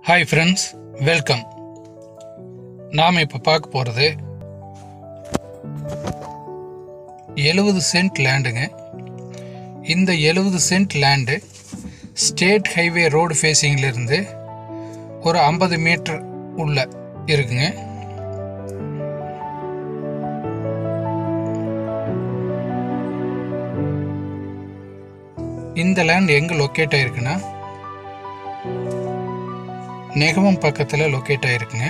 hi friends welcome நாம் இப்போ பார்க்க போகிறது எழுபது சென்ட் லேண்டுங்க இந்த எழுபது cent land state highway road ஃபேஸிங்கிலிருந்து ஒரு ஐம்பது மீட்டர் உள்ள இருக்குங்க இந்த லேண்ட் எங்கே லொக்கேட் ஆயிருக்குன்னா நெகமம் பக்கத்தில் லொக்கேட் ஆகிருக்குங்க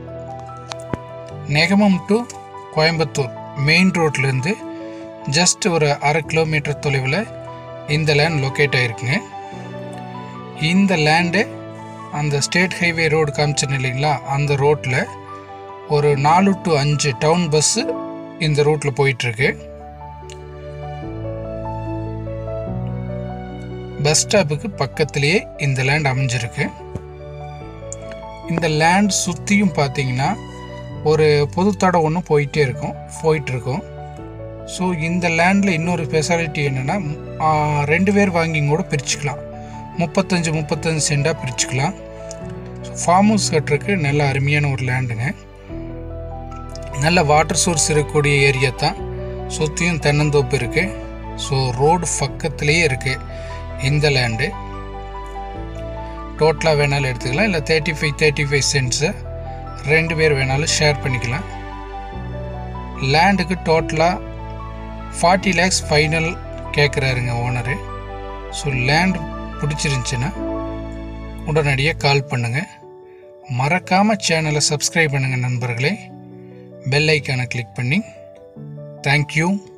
நெகமம் டு கோயம்புத்தூர் மெயின் ரோட்லேருந்து ஜஸ்ட் ஒரு அரை கிலோமீட்டர் தொலைவில் இந்த லேண்ட் லொக்கேட் ஆகிருக்குங்க இந்த லேண்டு அந்த ஸ்டேட் ஹைவே ரோடு காமிச்சேன் இல்லைங்களா அந்த ரோட்டில் ஒரு நாலு டு அஞ்சு டவுன் பஸ்ஸு இந்த ரூட்டில் போயிட்டுருக்கு பஸ் ஸ்டாப்புக்கு பக்கத்துலேயே இந்த லேண்ட் அமைஞ்சிருக்கு இந்த லேண்ட் சுற்றியும் பார்த்தீங்கன்னா ஒரு பொதுத்தடை ஒன்று போயிட்டே இருக்கும் போயிட்டுருக்கும் ஸோ இந்த லேண்டில் இன்னொரு ஸ்பெஷாலிட்டி என்னென்னா ரெண்டு பேர் வாங்கி கூட பிரிச்சுக்கலாம் முப்பத்தஞ்சு முப்பத்தஞ்சு சென்டாக பிரிச்சுக்கலாம் ஸோ ஃபார்ம் ஹவுஸ் கட்டுறதுக்கு நல்ல அருமையான ஒரு லேண்டுங்க நல்ல வாட்டர் சோர்ஸ் இருக்கக்கூடிய ஏரியா தான் சுற்றியும் தென்னந்தோப்பு இருக்குது ஸோ ரோடு பக்கத்துலேயே இருக்குது இந்த லேண்டு டோட்டலாக வேணாலும் எடுத்துக்கலாம் இல்லை தேர்ட்டி ஃபைவ் தேர்ட்டி ஃபைவ் சென்ட்ஸை ரெண்டு பேர் வேணாலும் ஷேர் பண்ணிக்கலாம் லேண்டுக்கு டோட்டலாக ஃபார்ட்டி லேக்ஸ் ஃபைனல் கேட்குறாருங்க ஓனரு ஸோ லேண்ட் பிடிச்சிருந்துச்சின்னா உடனடியாக கால் பண்ணுங்கள் மறக்காமல் சேனலை சப்ஸ்கிரைப் பண்ணுங்கள் நண்பர்களே பெல் ஐக்கானை கிளிக் பண்ணி தேங்க்யூ